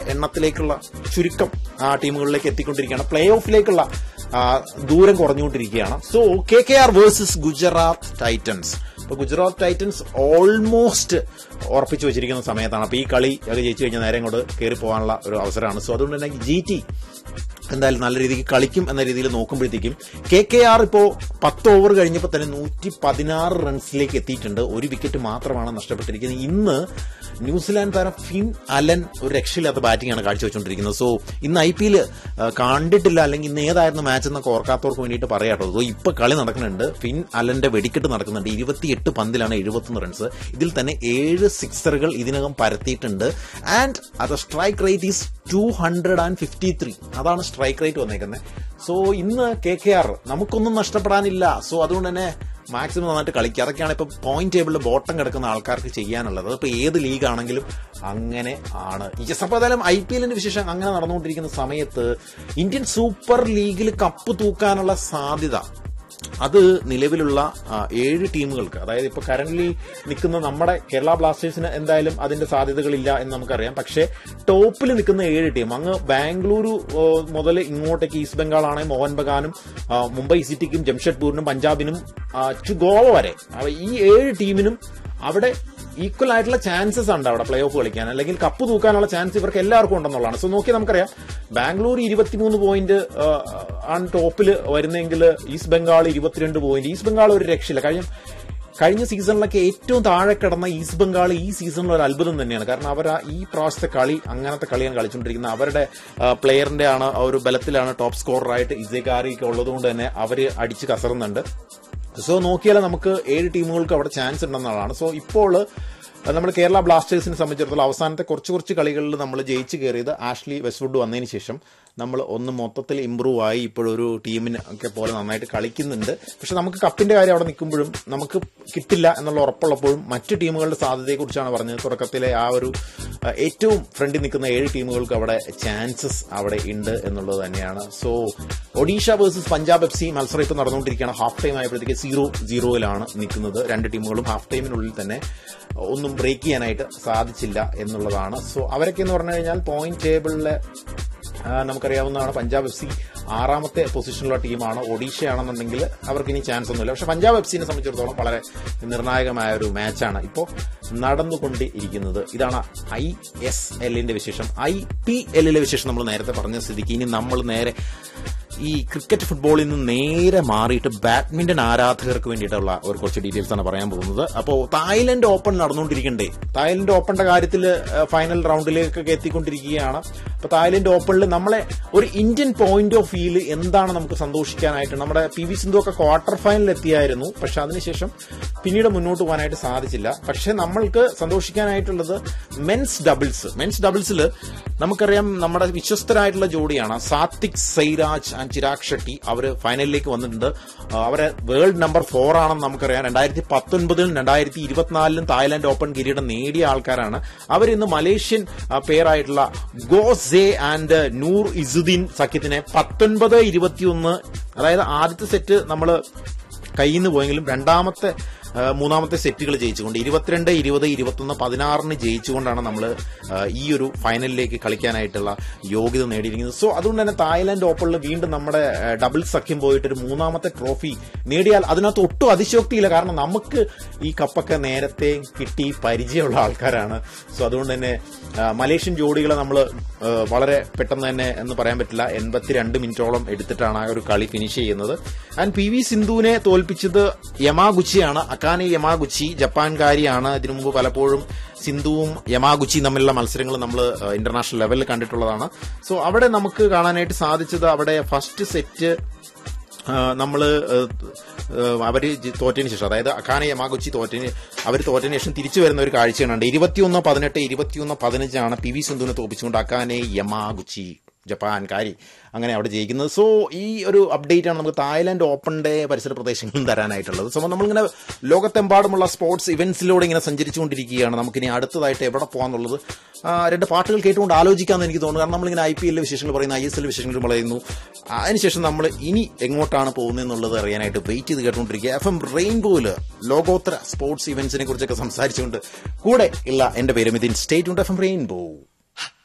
എണ്ണത്തിലേക്കുള്ള ചുരുക്കം ആ ടീമുകളിലേക്ക് എത്തിക്കൊണ്ടിരിക്കുകയാണ് പ്ലേ ഓഫിലേക്കുള്ള ആ, ദൂരം കുറഞ്ഞുകൊണ്ടിരിക്കുകയാണ് so K K R versus Gujarat titans അപ്പൊ ഗുജറാത്ത് ടൈറ്റൻസ് ഓൾമോസ്റ്റ് ഉറപ്പിച്ചു വെച്ചിരിക്കുന്ന സമയത്താണ് അപ്പൊ ഈ കളി ഒക്കെ ജയിച്ചു കഴിഞ്ഞാൽ നേരെ ഇങ്ങോട്ട് കയറി പോകാനുള്ള ഒരു അവസരമാണ് സോ അതുകൊണ്ട് തന്നെ ജി ടി എന്തായാലും നല്ല രീതിക്ക് കളിക്കും എന്ന രീതിയിൽ നോക്കുമ്പോഴത്തേക്കും കെ കെ ആർ ഇപ്പോ പത്ത് ഓവർ കഴിഞ്ഞപ്പോൾ തന്നെ നൂറ്റി പതിനാറ് റൺസിലേക്ക് എത്തിയിട്ടുണ്ട് ഒരു വിക്കറ്റ് മാത്രമാണ് നഷ്ടപ്പെട്ടിരിക്കുന്നത് ഇന്ന് ന്യൂസിലാൻഡ് താരം ഫിൻ അലൻ ഒരു രക്ഷയില്ലാത്ത ബാറ്റിംഗ് ആണ് കാഴ്ചവെച്ചുകൊണ്ടിരിക്കുന്നത് സോ ഇന്ന് ഐ പി എൽ കണ്ടിട്ടില്ല അല്ലെങ്കിൽ ഇന്ന് ഏതായിരുന്നു മാച്ച് എന്നൊക്കെ ഓർക്കാത്തവർക്ക് വേണ്ടിയിട്ട് പറയാട്ടോ സോ ഇപ്പൊ കളി നടക്കുന്നുണ്ട് ഫിൻ അലന്റെ വെടിക്കെട്ട് നടക്കുന്നുണ്ട് ഇരുപത്തിയെട്ട് പന്തിലാണ് എഴുപത്തൊന്ന് റൺസ് ഇതിൽ തന്നെ ഏഴ് സിക്സറുകൾ ഇതിനകം പരത്തിയിട്ടുണ്ട് ആൻഡ് അത് strike rate is two hundred and fifty three അതാണ് സ്ട്രൈക്ക് റേറ്റ് വന്നേക്കുന്നത് സോ ഇന്ന് കെ കെ ആർ നമുക്കൊന്നും നഷ്ടപ്പെടാനില്ല സോ അതുകൊണ്ട് തന്നെ മാക്സിമം നന്നായിട്ട് കളിക്കുക അതൊക്കെയാണ് ഇപ്പൊ പോയിന്റ് ടേബിളിൽ ബോട്ടം കിടക്കുന്ന ആൾക്കാർക്ക് ചെയ്യാനുള്ളത് അതിപ്പോ ഏത് ലീഗ് ആണെങ്കിലും അങ്ങനെ ആണ് യെസ് അപ്പൊ ഏതായാലും ഐ പി എല്ലിന്റെ വിശേഷം അങ്ങനെ നടന്നുകൊണ്ടിരിക്കുന്ന സമയത്ത് ഇന്ത്യൻ സൂപ്പർ ലീഗിൽ കപ്പ് തൂക്കാനുള്ള സാധ്യത അത് നിലവിലുള്ള ആ, ഏഴ് ടീമുകൾക്ക് അതായത് ഇപ്പൊ കറന്റ് നിൽക്കുന്ന നമ്മുടെ കേരള ബ്ലാസ്റ്റേഴ്സിന് എന്തായാലും അതിന്റെ സാധ്യതകളില്ല എന്ന് നമുക്കറിയാം പക്ഷേ ടോപ്പിൽ നിൽക്കുന്ന ഏഴ് ടീം അങ്ങ് ബാംഗ്ലൂരു ഓ, മുതൽ ഇങ്ങോട്ടേക്ക് ഈസ്റ്റ് ബംഗാൾ ആണെങ്കിൽ മോഹൻ ബഗാനും ആ, മുംബൈ സിറ്റിക്കും ജംഷഡ്പൂരിനും പഞ്ചാബിനും ആ, ടു ഗോവ വരെ അപ്പൊ ഈ ഏഴ് ടീമിനും അവിടെ ഈക്വൽ ആയിട്ടുള്ള ചാൻസസ് ഉണ്ട് അവിടെ പ്ലേ ഓഫ് കളിക്കാൻ അല്ലെങ്കിൽ കപ്പ് തൂക്കാനുള്ള ചാൻസ് ഇവർക്ക് എല്ലാവർക്കും ഉണ്ടെന്നുള്ളതാണ് സോ നോക്കി നമുക്കറിയാം ബാംഗ്ലൂർ ഇരുപത്തിമൂന്ന് പോയിന്റ് ആണ് ടോപ്പിൽ വരുന്നെങ്കിൽ ഈസ്റ്റ് ബംഗാൾ ഇരുപത്തിരണ്ട് പോയിന്റ് ഈസ്റ്റ് ബംഗാൾ ഒരു രക്ഷയില്ല കഴിഞ്ഞ കഴിഞ്ഞ സീസണിലൊക്കെ ഏറ്റവും താഴെ കിടന്ന ഈസ്റ്റ് ബംഗാൾ ഈ സീസണിൽ ഒരു അത്ഭുതം തന്നെയാണ് കാരണം അവർ ഈ പ്രാവശ്യത്തെ കളി അങ്ങനത്തെ കളിയാണ് കളിച്ചുകൊണ്ടിരിക്കുന്നത് അവരുടെ പ്ലെയറിന്റെ ആണ് ആ ഒരു ബലത്തിലാണ് ടോപ്പ് സ്കോററായിട്ട് ഇസേകാരിക്ക് ഉള്ളതുകൊണ്ട് തന്നെ അവര് അടിച്ച് കസറുന്നുണ്ട് സോ നോക്കിയാൽ നമുക്ക് ഏഴ് ടീമുകൾക്ക് അവിടെ ചാൻസ് ഉണ്ടെന്നുള്ളതാണ് സോ ഇപ്പോൾ നമ്മൾ കേരള ബ്ലാസ്റ്റേഴ്സിനെ സംബന്ധിച്ചിടത്തോളം അവസാനത്തെ കുറച്ച് കുറച്ച് കളികളിൽ നമ്മൾ ജയിച്ച് കയറിയത് ആഷ്ലി വെസ്റ്റ്വുഡ് വന്നതിന് ശേഷം നമ്മൾ ഒന്ന് മൊത്തത്തിൽ ഇമ്പ്രൂവ് ആയി ഇപ്പോഴൊരു ടീമിന് ഒക്കെ പോലെ നന്നായിട്ട് കളിക്കുന്നുണ്ട് പക്ഷെ നമുക്ക് കപ്പിന്റെ കാര്യം അവിടെ നിൽക്കുമ്പോഴും നമുക്ക് കിട്ടില്ല എന്നുള്ള ഉറപ്പുള്ളപ്പോഴും മറ്റ് ടീമുകളുടെ സാധ്യതയെക്കുറിച്ചാണ് പറഞ്ഞത് തുടക്കത്തിലെ ആ ഒരു അഹ്, ഏറ്റവും ഫ്രണ്ടിൽ നിൽക്കുന്ന ഏഴ് ടീമുകൾക്ക് അവിടെ ചാൻസസ് അവിടെ ഉണ്ട് എന്നുള്ളത് തന്നെയാണ് so Odisha versus Punjab F C മത്സരം ഇപ്പോൾ നടന്നുകൊണ്ടിരിക്കുകയാണ് ഹാഫ് ടൈം ആയപ്പോഴത്തേക്ക് സീറോ സീറോയിലാണ് നിൽക്കുന്നത് രണ്ട് ടീമുകളും ഹാഫ് ടൈമിനുള്ളിൽ തന്നെ ഒന്നും ബ്രേക്ക് ചെയ്യാനായിട്ട് സാധിച്ചില്ല എന്നുള്ളതാണ് സോ അവരൊക്കെ എന്ന് പറഞ്ഞു കഴിഞ്ഞാൽ പോയിന്റ് ടേബിളിലെ ആ, നമുക്കറിയാവുന്നതാണ് പഞ്ചാബ് എഫ് സി ആറാമത്തെ പൊസിഷനിലുള്ള ടീമാണ് ഒഡീഷയാണെന്നുണ്ടെങ്കിൽ അവർക്ക് ഇനി ചാൻസ് ഒന്നുമില്ല പക്ഷെ പഞ്ചാബ് എഫ് സിനെ സംബന്ധിച്ചിടത്തോളം വളരെ നിർണായകമായ ഒരു മാച്ചാണ് ഇപ്പോൾ നടന്നുകൊണ്ടിരിക്കുന്നത് ഇതാണ് ഐ എസ് എല്ലിന്റെ വിശേഷം ഐ പി എല്ലിലെ വിശേഷം നമ്മൾ നേരത്തെ പറഞ്ഞ സ്ഥിതിക്ക് ഇനി നമ്മൾ നേരെ ഈ ക്രിക്കറ്റ് ഫുട്ബോളിൽ നിന്ന് നേരെ മാറിയിട്ട് ബാഡ്മിന്റൺ ആരാധകർക്ക് വേണ്ടിയിട്ടുള്ള ഒരു കുറച്ച് ഡീറ്റെയിൽസ് ആണ് പറയാൻ പോകുന്നത് അപ്പോൾ തായ്ലൻഡ് ഓപ്പൺ നടന്നുകൊണ്ടിരിക്കണ്ടേ തായ്ലൻഡ് ഓപ്പണിന്റെ കാര്യത്തിൽ ഫൈനൽ റൗണ്ടിലേക്കൊക്കെ എത്തിക്കൊണ്ടിരിക്കുകയാണ് അപ്പൊ തായ്ലൻഡ് ഓപ്പണിൽ നമ്മളെ ഒരു ഇന്ത്യൻ പോയിന്റ് ഓഫ് വ്യൂല് എന്താണ് നമുക്ക് സന്തോഷിക്കാനായിട്ട് നമ്മുടെ പി വി സിന്ധു ഒക്കെ ക്വാർട്ടർ ഫൈനലിൽ എത്തിയായിരുന്നു പക്ഷെ അതിനുശേഷം പിന്നീട് മുന്നോട്ട് പോകാനായിട്ട് സാധിച്ചില്ല പക്ഷെ നമ്മൾക്ക് സന്തോഷിക്കാനായിട്ടുള്ളത് മെൻസ് ഡബിൾസ് മെൻസ് ഡബിൾസിൽ നമുക്കറിയാം നമ്മുടെ വിശ്വസ്തരായിട്ടുള്ള ജോഡിയാണ് സാത്വിക് സൈരാജ് ആൻഡ് ചിരാഗ് ഷെട്ടി അവര് ഫൈനലിലേക്ക് വന്നിട്ടുണ്ട് ആ, അവരെ വേൾഡ് നമ്പർ ഫോർ ആണെന്ന് നമുക്കറിയാം രണ്ടായിരത്തി പത്തൊൻപതിലും രണ്ടായിരത്തി ഇരുപത്തിനാലിലും തായ്ലാന്റ് ഓപ്പൺ കിരീടം നേടിയ ആൾക്കാരാണ് അവരിന്ന് മലേഷ്യൻ ആ, പേരായിട്ടുള്ള ഗോസെ ആൻഡ് നൂർ ഇസുദ്ദീൻ സഖ്യത്തിനെ പത്തൊൻപത് ഇരുപത്തിയൊന്ന് അതായത് ആദ്യത്തെ സെറ്റ് നമ്മൾ കയ്യിൽ നിന്ന് പോയെങ്കിലും രണ്ടാമത്തെ ആ, മൂന്നാമത്തെ സെറ്റുകൾ ജയിച്ചുകൊണ്ട് ഇരുപത്തിരണ്ട് ഇരുപത് ഇരുപത്തൊന്ന് പതിനാറിന് ജയിച്ചുകൊണ്ടാണ് നമ്മൾ ഈ ഒരു ഫൈനലിലേക്ക് കളിക്കാനായിട്ടുള്ള യോഗ്യത നേടിയിരിക്കുന്നത് സോ അതുകൊണ്ട് തന്നെ തായ്ലാന്റ് ഓപ്പണിൽ വീണ്ടും നമ്മുടെ ഡബിൾ സഖ്യം പോയിട്ട് ഒരു മൂന്നാമത്തെ ട്രോഫി നേടിയാൽ അതിനകത്ത് ഒട്ടും അതിശയോക്തിയില്ല കാരണം നമുക്ക് ഈ കപ്പൊക്കെ നേരത്തെ കിട്ടി പരിചയമുള്ള ആൾക്കാരാണ് സോ അതുകൊണ്ട് തന്നെ ആ, മലേഷ്യൻ ജോഡികളെ നമ്മൾ വളരെ പെട്ടെന്ന് തന്നെ എന്ന് പറയാൻ പറ്റില്ല എൺപത്തിരണ്ട് മിനിറ്റോളം എടുത്തിട്ടാണ് ആ ഒരു കളി ഫിനിഷ് ചെയ്യുന്നത് ആൻഡ് പി വി സിന്ധുവിനെ തോൽപ്പിച്ചത് യമാഗുച്ചിയാണ് അക്കാനെ യമാഗുച്ചി ജപ്പാൻകാരിയാണ് ഇതിനു മുമ്പ് പലപ്പോഴും സിന്ധുവും യമാഗുച്ചിയും തമ്മിലുള്ള മത്സരങ്ങൾ നമ്മൾ ഇന്റർനാഷണൽ ലെവലിൽ കണ്ടിട്ടുള്ളതാണ് സോ അവിടെ നമുക്ക് കാണാനായിട്ട് സാധിച്ചത് അവിടെ ഫസ്റ്റ് സെറ്റ് നമ്മൾ അവർ തോറ്റതിന് ശേഷം അതായത് അഖാന യമാഗുച്ചി തോറ്റതിന് അവർ തോറ്റതിന് ശേഷം തിരിച്ചു വരുന്ന ഒരു കാഴ്ചയാണ് ഇരുപത്തിയൊന്ന് പതിനെട്ട് ഇരുപത്തിയൊന്ന് പതിനഞ്ചാണ് പി വി സിന്ധുവിനെ തോപ്പിച്ചുകൊണ്ട് അഖാനെ യമാഗുച്ചി ജപ്പാൻകാരി അങ്ങനെ അവിടെ ജയിക്കുന്നത് സോ ഈ ഒരു അപ്ഡേറ്റ് ആണ് നമുക്ക് തായ്ലാന്റ് ഓപ്പണിന്റെ പരിസര പ്രദേശങ്ങളിൽ തരാനായിട്ടുള്ളത് സോ നമ്മളിങ്ങനെ ലോകത്തെമ്പാടുമുള്ള സ്പോർട്സ് ഇവന്റ്സിലൂടെ ഇങ്ങനെ സഞ്ചരിച്ചുകൊണ്ടിരിക്കുകയാണ് നമുക്കിനി അടുത്തതായിട്ട് എവിടെ പോകാന്നുള്ളത് ആ, രണ്ട് പാട്ടുകൾ കേട്ടുകൊണ്ട് ആലോചിക്കാമെന്ന് എനിക്ക് തോന്നുന്നു കാരണം നമ്മളിങ്ങനെ ഐ പി എല്ലിലെ വിശേഷങ്ങൾ പറയുന്നു ഐ എസ് എൽ വിശേഷങ്ങൾ പറയുന്നു അതിനുശേഷം നമ്മൾ ഇനി എങ്ങോട്ടാണ് പോകുന്നത് എന്നുള്ളത് അറിയാനായിട്ട് വെയിറ്റ് ചെയ്ത് കേട്ടുകൊണ്ടിരിക്കുക എഫ് എം റെയിൻബോയില് ലോകോത്തര സ്പോർട്സ് ഇവന്റ്സിനെ കുറിച്ചൊക്കെ സംസാരിച്ചുകൊണ്ട് കൂടെ ഉള്ള എന്റെ പേര് മിഥിൻ സ്റ്റേറ്റ് ഉണ്ട് എഫ് എം റെയിൻബോ